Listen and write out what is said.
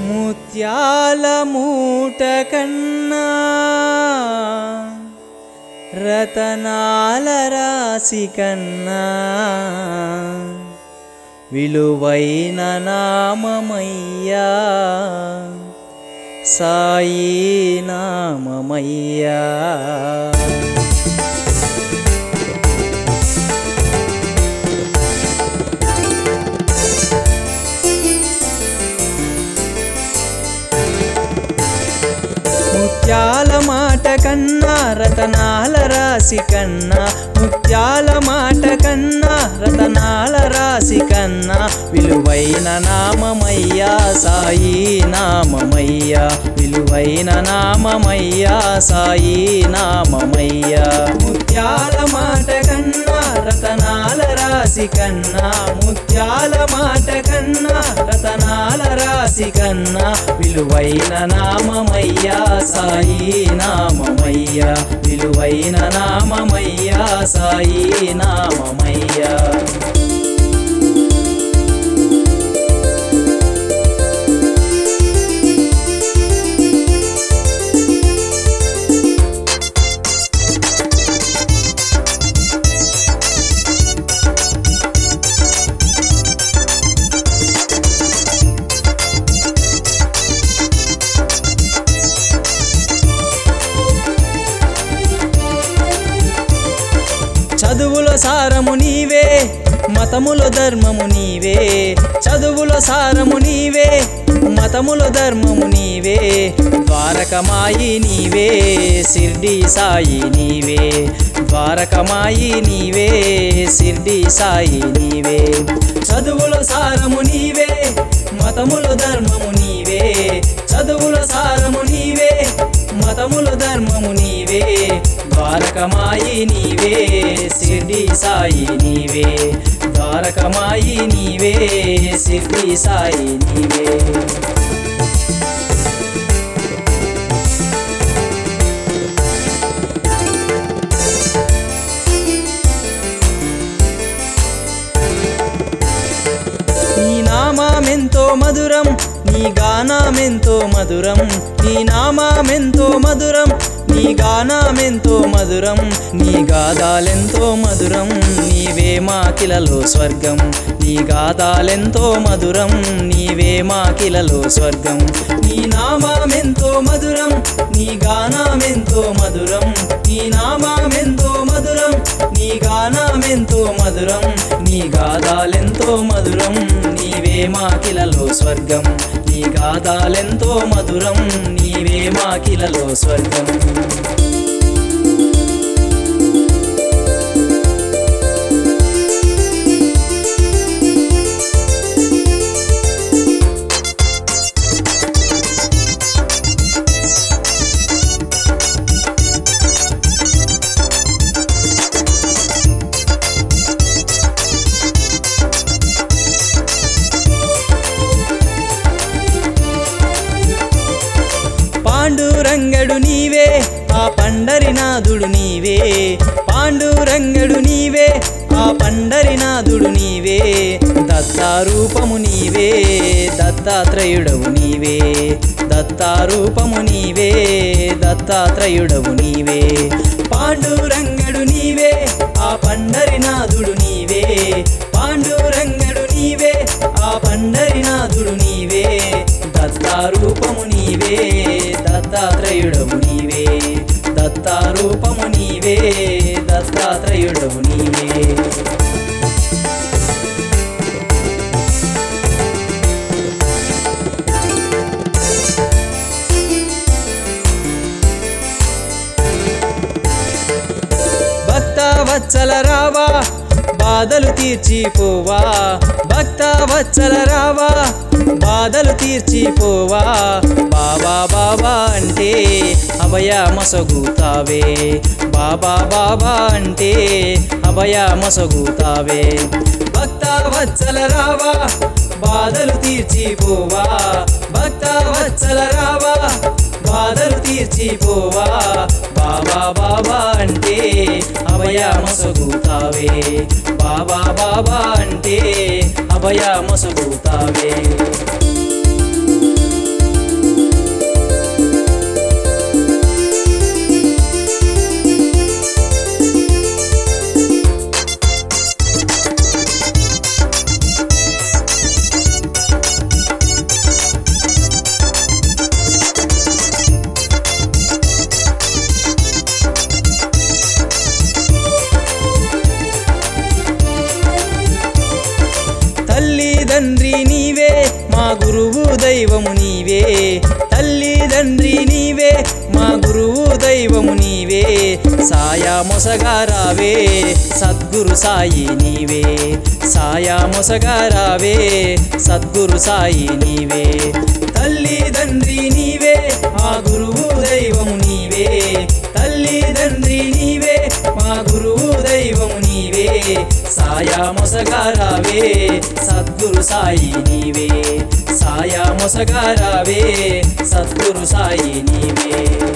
ముత్యాల మూట కన్నా రతనాల రాశి కన్నా విలువైన నామమయ్యా సాయి నామమయ్యా ముత్యాల మాట కన్నా రతనాల రాశి కన్నా ముత్యాల మాట కన్నా రతనాల రాశి కన్నా విలువైన నామమయ్యా సాయి నామమయ్యా విలువైన నామమయ్యా సాయి నామమయ్యా ముత్యాల మాట కన్నా రతనాల రాశి కన్నా ముత్యాల మాట కన్నా రతనాల రాశి కన్నా విలువైన నామమయ్యా సాయి నామమయ్యా విలువైన నామమయ్యా సాయి నామమయ్యా చదువుల సారము నీవే మతముల ధర్మము నీవే చదువుల సారము నీవే మతముల ధర్మము నీవే ద్వారకమాయి నీవే సిర్డి సాయి నీవే ద్వారకమాయి నీవే సిర్డి సాయి నీవే చదువుల సారము నీవే మతముల ధర్మము నీవే చదువుల సారము నీవే మతముల ధర్మము నీవే ద్వారకమాయి నీవే సిద్ధి సాయి నీవే ద్వారకమాయి నీవే సిద్ధి సాయి నీవే నీ నామామెంతో మధురం నీ గానామెంతో మధురం నీ నామామెంతో మధురం నీ గానామెంతో మధురం నీ గాదాలెంతో మధురం నీవే మాకిలలో స్వర్గం నీ గాదాలెంతో మధురం నీవే మాకిలలో స్వర్గం నీ నామామెంతో మధురం నీ గానామెంతో మధురం నీ నామామెంతో మధురం నీ గానామెంతో మధురం నీ గాదాలెంతో మధురం నీవే మాకిలలో స్వర్గం నీ గాదాలెంతో మధురం నీవే మాకిలలో స్వర్గం పాండురంగడు నీవే ఆ పండరినాథుడు నీవే పాండురంగడు నీవే ఆ పండరినాథుడు నీవే దత్తారూపము నీవే దత్తాత్రేయుడవు నీవే దత్తారూపము నీవే దత్తాత్రేయుడవు నీవే పాండురంగడు నీవే ఆ పండరినాథుడు నీవే పాండురంగడు నీవే ఆ పండరినాథుడు నీవే దత్తారూపము నీవే దత్తాత్రేయుడవు నీవే దత్తారూపము నీవే దత్తాత్రేయుడవు నీవే భక్త వత్సల రావా బాధలు తీర్చిపోవా భక్త వత్సల రావా బాధలు తీర్చిపోవా బాబా బాబా అంటే అభయ మసగుతావే బాబా బాబా అంటే అభయ మసగుతావే భక్త వత్సల రావా బాధలు తీర్చిపోవా భక్త వత్సల రావా బాధలు తీర్చిపోవా బాబా బాబా అంటే అభయ మసగుతావే బాబా బాబా అంటే అభయ మసగుతావే తండ్రి నీవే మా గురువు దైవము నీవే తల్లి తండ్రి నీవే మా గురువు దైవము నీవే సాయా మొసగారావే సద్గురు సాయి నీవే సాయా మొసగారావే సద్గురు సాయి నీవే తల్లి తండ్రి నీవే మా గురువు దైవము నీవే తల్లి తండ్రి నీవే మా గురువు దైవము నీవే సాయా మొసగారావే సద్గురు సాయి నీవే సాయా మొసగారావే సద్గురు సాయి నీవే